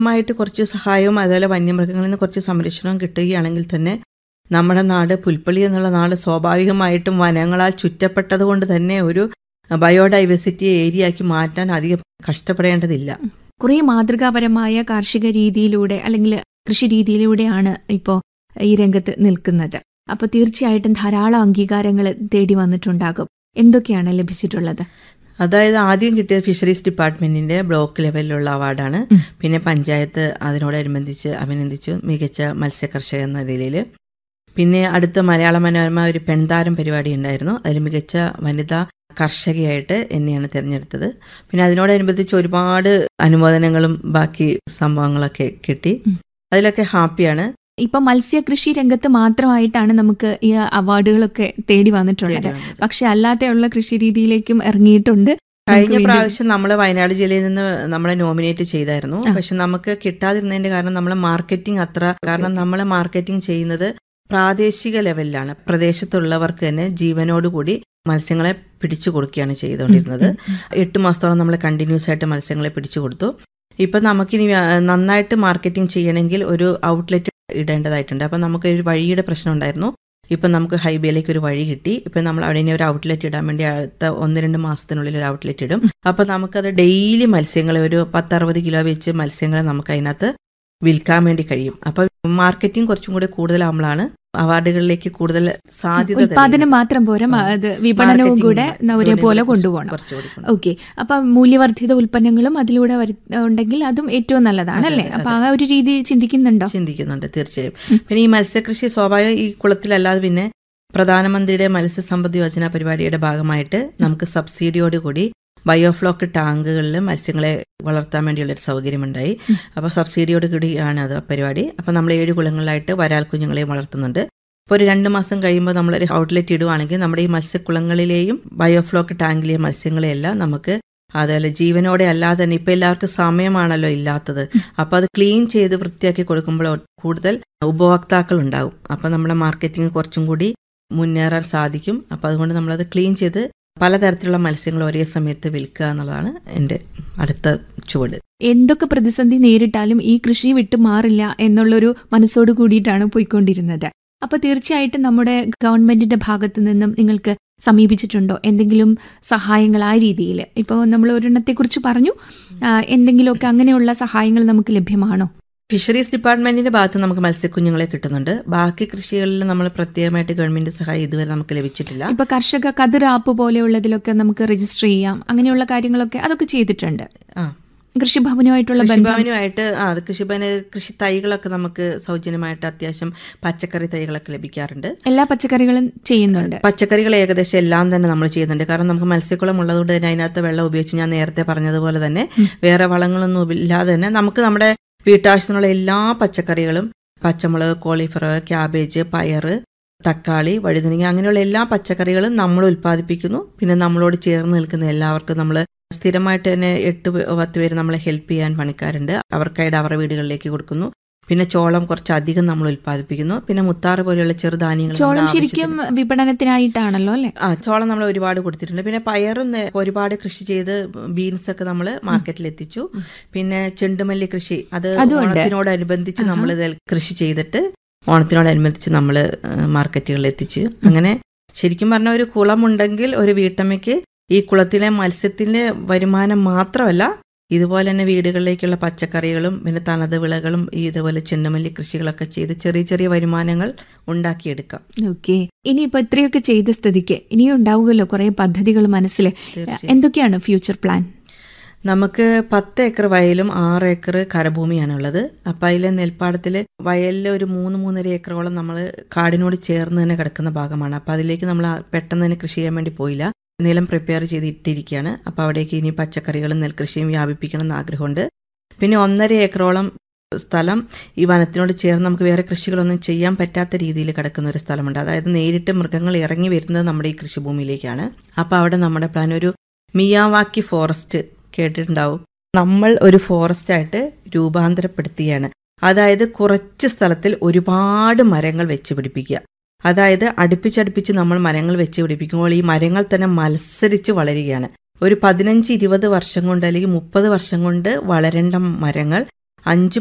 മായിട്ട് കുറച്ച് സഹായവും അതുപോലെ വന്യമൃഗങ്ങളിൽ നിന്ന് കുറച്ച് സംരക്ഷണവും കിട്ടുകയാണെങ്കിൽ തന്നെ നമ്മുടെ നാട് പുൽപ്പള്ളി എന്നുള്ള നാട് സ്വാഭാവികമായിട്ടും വനങ്ങളാൽ ചുറ്റപ്പെട്ടത് കൊണ്ട് തന്നെ ഒരു ബയോഡൈവേഴ്സിറ്റി ഏരിയ ആക്കി മാറ്റാൻ അധികം കഷ്ടപ്പെടേണ്ടതില്ല കുറേ മാതൃകാപരമായ കാർഷിക രീതിയിലൂടെ അല്ലെങ്കിൽ കൃഷി രീതിയിലൂടെയാണ് ഇപ്പോൾ ഈ രംഗത്ത് നിൽക്കുന്നത് അപ്പോൾ തീർച്ചയായിട്ടും ധാരാളം അംഗീകാരങ്ങൾ തേടി വന്നിട്ടുണ്ടാകും എന്തൊക്കെയാണ് ലഭിച്ചിട്ടുള്ളത് അതായത് ആദ്യം കിട്ടിയത് ഫിഷറീസ് ഡിപ്പാർട്ട്മെന്റിന്റെ ബ്ലോക്ക് ലെവലിലുള്ള അവാർഡാണ് ഉം. പിന്നെ പഞ്ചായത്ത് അതിനോടനുബന്ധിച്ച് അഭിനന്ദിച്ചു മികച്ച മത്സ്യകർഷക എന്ന നിലയിൽ പിന്നെ അടുത്ത മലയാള മനോരമ ഒരു പെൺതാരം പരിപാടി ഉണ്ടായിരുന്നു അതിൽ മികച്ച വനിതാ കർഷകയായിട്ട് എന്നെയാണ് തിരഞ്ഞെടുത്തത് പിന്നെ അതിനോടനുബന്ധിച്ച് ഒരുപാട് അനുമോദനങ്ങളും ബാക്കി സംഭവങ്ങളൊക്കെ കിട്ടി ഉം. അതിലൊക്കെ ഹാപ്പിയാണ് ഇപ്പൊ മത്സ്യകൃഷി രംഗത്ത് മാത്രമായിട്ടാണ് നമുക്ക് ഈ അവാർഡുകളൊക്കെ തേടി വന്നിട്ടുള്ളത് തേടി വന്നത്. പക്ഷെ അല്ലാതെയുള്ള കൃഷി രീതിയിലേക്കും ഇറങ്ങിയിട്ടുണ്ട് നമുക്ക് കഴിഞ്ഞ വീണ്ടും- പ്രാവശ്യം നമ്മൾ വയനാട് ജില്ലയിൽ നിന്ന് നമ്മളെ നോമിനേറ്റ് ചെയ്തായിരുന്നു ആ. പക്ഷെ നമുക്ക് കിട്ടാതിരുന്നതിന്റെ കാരണം നമ്മൾ മാർക്കറ്റിംഗ് അത്ര കാരണം നമ്മൾ മാർക്കറ്റിംഗ് ചെയ്യുന്നത് പ്രാദേശിക ലെവലിലാണ് പ്രദേശത്തുള്ളവർക്ക് തന്നെ ജീവനോടുകൂടി മത്സ്യങ്ങളെ പിടിച്ചു കൊടുക്കുകയാണ് ചെയ്തുകൊണ്ടിരുന്നത് ഉം, ഉം, എട്ട് മാസത്തോളം നമ്മൾ കണ്ടിന്യൂസ് ആയിട്ട് മത്സ്യങ്ങളെ പിടിച്ചു കൊടുത്തു ഇപ്പം നമുക്കിനി വ്യ- നന്നായിട്ട് മാർക്കറ്റിംഗ് ചെയ്യണമെങ്കിൽ ഒരു ഔട്ട്ലെറ്റ് ഇടേണ്ടതായിട്ടുണ്ട് അപ്പം നമുക്ക് ഒരു വഴിയുടെ പ്രശ്നം ഉണ്ടായിരുന്നു ഇപ്പം നമുക്ക് ഹൈവേയിലേക്ക് ഒരു വഴി കിട്ടി ഇപ്പം നമ്മൾ അവിടെ ഇനി ഒരു ഔട്ട്ലെറ്റ് ഇടാൻ വേണ്ടി അടുത്ത ഒന്ന് രണ്ട് മാസത്തിനുള്ളിൽ ഒരു ഔട്ട്ലെറ്റ് ഇടും അപ്പം നമുക്കത് ഡെയിലി മത്സ്യങ്ങളെ ഒരു പത്തറുപത് കിലോ വെച്ച് മത്സ്യങ്ങളെ നമുക്ക് അതിനകത്ത് വിൽക്കാൻ വേണ്ടി കഴിയും അപ്പം മാർക്കറ്റിംഗ് കുറച്ചും കൂടി കൂടുതലാകുമ്പോഴാണ് അവാർഡുകളിലേക്ക് കൂടുതൽ സാധ്യത ഉൽപാദനം തെളിയുന്നത്. മാത്രം പോരാ ആ. അത് വിപണനവും Marketing കൂടെ ഉണ്ട്. ഒരേപോലെ കുറച്ച് കൊണ്ടുപോകണം കുറച്ചുകൂടി കൊണ്ടുപോകണം. ഓക്കെ അപ്പൊ മൂല്യവർദ്ധിത ഉൽപ്പന്നങ്ങളും അതിലൂടെ വരു- ഉണ്ടെങ്കിൽ അതും ഏറ്റവും നല്ലതാണ് അതെ, അല്ലേ അതെ, അപ്പൊ ആ ഒരു രീതി ചിന്തിക്കുന്നുണ്ടോ ചിന്തിക്കുന്നുണ്ട് തീർച്ചയായും ഉം. പിന്നെ ഈ മത്സ്യകൃഷി സ്വാഭാവികം ഈ കുളത്തിലല്ലാതെ പിന്നെ പ്രധാനമന്ത്രിയുടെ മത്സ്യസമ്പദ് യോജന പരിപാടിയുടെ ഭാഗമായിട്ട് നമുക്ക് സബ്സിഡിയോടുകൂടി ബയോഫ്ലോക്ക് ടാങ്കുകളിൽ മത്സ്യങ്ങളെ വളർത്താൻ വേണ്ടിയുള്ള ഒരു സൗകര്യമുണ്ടായി ഉം. അപ്പോൾ സബ്സിഡിയോട് കൂടിയാണ് അത് പരിപാടി അപ്പോൾ നമ്മൾ ഏഴ് കുളങ്ങളിലായിട്ട് വരാൽ കുഞ്ഞുങ്ങളെ വളർത്തുന്നുണ്ട് ഇപ്പോൾ ഒരു രണ്ട് മാസം കഴിയുമ്പോൾ നമ്മളൊരു ഔട്ട്ലെറ്റ് ഇടുവാണെങ്കിൽ നമ്മുടെ ഈ മത്സ്യക്കുളങ്ങളിലെയും ബയോഫ്ലോക്ക് ടാങ്കിലെയും മത്സ്യങ്ങളെയെല്ലാം നമുക്ക് അതുപോലെ ജീവനോടെ അല്ലാതെ തന്നെ ഇപ്പം എല്ലാവർക്കും സമയമാണല്ലോ ഇല്ലാത്തത് അപ്പോൾ അത് ക്ലീൻ ചെയ്ത് വൃത്തിയാക്കി കൊടുക്കുമ്പോൾ കൂടുതൽ ഉപഭോക്താക്കൾ ഉണ്ടാവും അപ്പോൾ നമ്മുടെ മാർക്കറ്റിംഗ് കുറച്ചും കൂടി മുന്നേറാൻ സാധിക്കും അപ്പോൾ അതുകൊണ്ട് നമ്മളത് ക്ലീൻ ചെയ്ത് പലതരത്തിലുള്ള മത്സ്യങ്ങൾ ഒരേ സമയത്ത് വിൽക്കുക എന്നുള്ളതാണ് എൻ്റെ അടുത്ത ചുവട് എന്തൊക്കെ പ്രതിസന്ധി നേരിട്ടാലും ഈ കൃഷി വിട്ടു മാറില്ല എന്നുള്ളൊരു മനസ്സോട് കൂടിയിട്ടാണ് പോയിക്കൊണ്ടിരുന്നത് അപ്പൊ തീർച്ചയായിട്ടും നമ്മുടെ ഗവൺമെന്റിന്റെ ഭാഗത്തു നിന്നും നിങ്ങൾക്ക് സമീപിച്ചിട്ടുണ്ടോ എന്തെങ്കിലും സഹായങ്ങൾ ആ രീതിയിൽ ഇപ്പോൾ നമ്മൾ ഒരെണ്ണത്തെ കുറിച്ച് പറഞ്ഞു ആ, എന്തെങ്കിലുമൊക്കെ അങ്ങനെയുള്ള സഹായങ്ങൾ നമുക്ക് ലഭ്യമാണോ ഫിഷറീസ് ഡിപ്പാർട്ട്മെന്റിന്റെ ഭാഗത്ത് നമുക്ക് മത്സ്യക്കുഞ്ഞുങ്ങളെ കിട്ടുന്നുണ്ട് ബാക്കി കൃഷികളിൽ നമ്മൾ പ്രത്യേകമായിട്ട് ഗവൺമെന്റ് സഹായം ഇതുവരെ നമുക്ക് ലഭിച്ചിട്ടില്ല ഇപ്പൊ കർഷക കതിർ ആപ്പ് പോലെയുള്ളതിലൊക്കെ നമുക്ക് രജിസ്റ്റർ ചെയ്യാം അങ്ങനെയുള്ള കാര്യങ്ങളൊക്കെ അതൊക്കെ ചെയ്തിട്ടുണ്ട് ആ കൃഷിഭവനുമായിട്ടുള്ള ബന്ധം കൃഷിഭവനുമായിട്ട് ആ അത് കൃഷിഭവന് കൃഷി തൈകളൊക്കെ നമുക്ക് സൗജന്യമായിട്ട് അത്യാവശ്യം പച്ചക്കറി തൈകളൊക്കെ ലഭിക്കാറുണ്ട് എല്ലാ പച്ചക്കറികളും ചെയ്യുന്നുണ്ട് പച്ചക്കറികൾ ഏകദേശം എല്ലാം തന്നെ നമ്മൾ ചെയ്യുന്നുണ്ട് കാരണം നമുക്ക് മത്സ്യക്കുളം ഉള്ളതുകൊണ്ട് തന്നെ അതിനകത്ത് വെള്ളം ഉപയോഗിച്ച് ഞാൻ നേരത്തെ പറഞ്ഞതുപോലെ തന്നെ ഉം. വേറെ വളങ്ങളൊന്നും ഇല്ലാതെ തന്നെ നമുക്ക് നമ്മുടെ വീട്ടാവശ്യത്തിനുള്ള എല്ലാ പച്ചക്കറികളും പച്ചമുളക് കോളിഫ്ലവർ ക്യാബേജ് പയറ് തക്കാളി വഴുതനങ്ങ അങ്ങനെയുള്ള എല്ലാ പച്ചക്കറികളും നമ്മൾ ഉൽപ്പാദിപ്പിക്കുന്നു പിന്നെ നമ്മളോട് ചേർന്ന് നിൽക്കുന്ന എല്ലാവർക്കും നമ്മൾ സ്ഥിരമായിട്ട് തന്നെ എട്ട് പേ- പത്ത് പേര് നമ്മളെ ഹെൽപ്പ് ചെയ്യാൻ പണിക്കാരുണ്ട് അവർക്കായിട്ട് അവരുടെ വീടുകളിലേക്ക് കൊടുക്കുന്നു പിന്നെ ചോളം കുറച്ചധികം നമ്മൾ ഉൽപ്പാദിപ്പിക്കുന്നു പിന്നെ മുത്താറ് പോലെയുള്ള ചെറുധാന്യങ്ങൾ നമ്മുടെ ചോളം ആവശ്യത്തിന് ശരിക്കും വിപണനത്തിനായിട്ടാണല്ലോ അല്ലെ ആ ചോളം നമ്മൾ ഒരുപാട് കൊടുത്തിട്ടുണ്ട് പിന്നെ പയറും നേ- ഒരുപാട് കൃഷി ചെയ്ത് ബീൻസ് ഒക്കെ നമ്മൾ മാർക്കറ്റിൽ എത്തിച്ചു ഉം. പിന്നെ ചെണ്ടുമല്ലി കൃഷി അത് അതുമുണ്ട്. ഓണത്തിനോടനുബന്ധിച്ച് ആഹാ. നമ്മൾ ഇതിൽ കൃഷി ചെയ്തിട്ട് ഓണത്തിനോടനുബന്ധിച്ച് നമ്മൾ മാർക്കറ്റുകളിൽ എത്തിച്ചു അങ്ങനെ ശരിക്കും പറഞ്ഞ ഒരു കുളമുണ്ടെങ്കിൽ ഒരു വീട്ടമ്മയ്ക്ക് ഈ കുളത്തിലെ മത്സ്യത്തിന്റെ വരുമാനം മാത്രമല്ല ഇതുപോലെ തന്നെ വീടുകളിലേക്കുള്ള പച്ചക്കറികളും പിന്നെ തനത് വിളകളും ഈ ഇതുപോലെ ചെണ്ടുമല്ലി കൃഷികളൊക്കെ ചെയ്ത് ചെറിയ ചെറിയ വരുമാനങ്ങൾ ഉണ്ടാക്കിയെടുക്കാം ഓക്കെ ഇനിയിപ്പോ ഇത്രയൊക്കെ ചെയ്ത സ്ഥിതിക്ക് ഇനിയും ഉണ്ടാവുമല്ലോ കുറെ പദ്ധതികൾ മനസ്സിൽ തീർച്ചയായും എന്തൊക്കെയാണ് ഫ്യൂച്ചർ പ്ലാൻ നമുക്ക് പത്ത് ഏക്കർ വയലും ആറ് ഏക്കർ കരഭൂമിയാണുള്ളത് അപ്പം അതിലെ നെൽപ്പാടത്തിൽ വയലിൽ ഒരു മൂന്ന് മൂന്നര ഏക്കറോളം നമ്മൾ കാടിനോട് ചേർന്ന് തന്നെ കിടക്കുന്ന ഭാഗമാണ് അപ്പം അതിലേക്ക് നമ്മൾ പെട്ടെന്ന് തന്നെ കൃഷി ചെയ്യാൻ വേണ്ടി പോയില്ല നിലം പ്രിപ്പയർ ചെയ്തിട്ടിരിക്കുകയാണ് അപ്പോൾ അവിടേക്ക് ഇനി പച്ചക്കറികളും നെൽകൃഷിയും വ്യാപിപ്പിക്കണം എന്ന് ആഗ്രഹമുണ്ട് പിന്നെ ഒന്നര ഏക്കറോളം സ്ഥലം ഈ വനത്തിനോട് ചേർന്ന് നമുക്ക് വേറെ കൃഷികളൊന്നും ചെയ്യാൻ പറ്റാത്ത രീതിയിൽ കിടക്കുന്ന ഒരു സ്ഥലമുണ്ട് അതായത് നേരിട്ട് മൃഗങ്ങൾ ഇറങ്ങി വരുന്നത് നമ്മുടെ ഈ കൃഷിഭൂമിയിലേക്കാണ് അപ്പോൾ അവിടെ നമ്മുടെ പ്ലാൻ ഒരു മിയാവാക്കി ഫോറസ്റ്റ് കേട്ടിട്ടുണ്ടാവും നമ്മൾ ഒരു ഫോറസ്റ്റ് ആയിട്ട് രൂപാന്തരപ്പെടുത്തുകയാണ് അതായത് കുറച്ച് സ്ഥലത്തിൽ ഒരുപാട് മരങ്ങൾ വെച്ച് പിടിപ്പിക്കുക അതായത് അടുപ്പിച്ചടുപ്പിച്ച് നമ്മൾ മരങ്ങൾ വെച്ച് പിടിപ്പിക്കുമ്പോൾ ഈ മരങ്ങൾ തന്നെ മത്സരിച്ച് വളരുകയാണ് ഒരു പതിനഞ്ച് ഇരുപത് വർഷം കൊണ്ട് അല്ലെങ്കിൽ മുപ്പത് വർഷം കൊണ്ട് വളരേണ്ട മരങ്ങൾ അഞ്ച്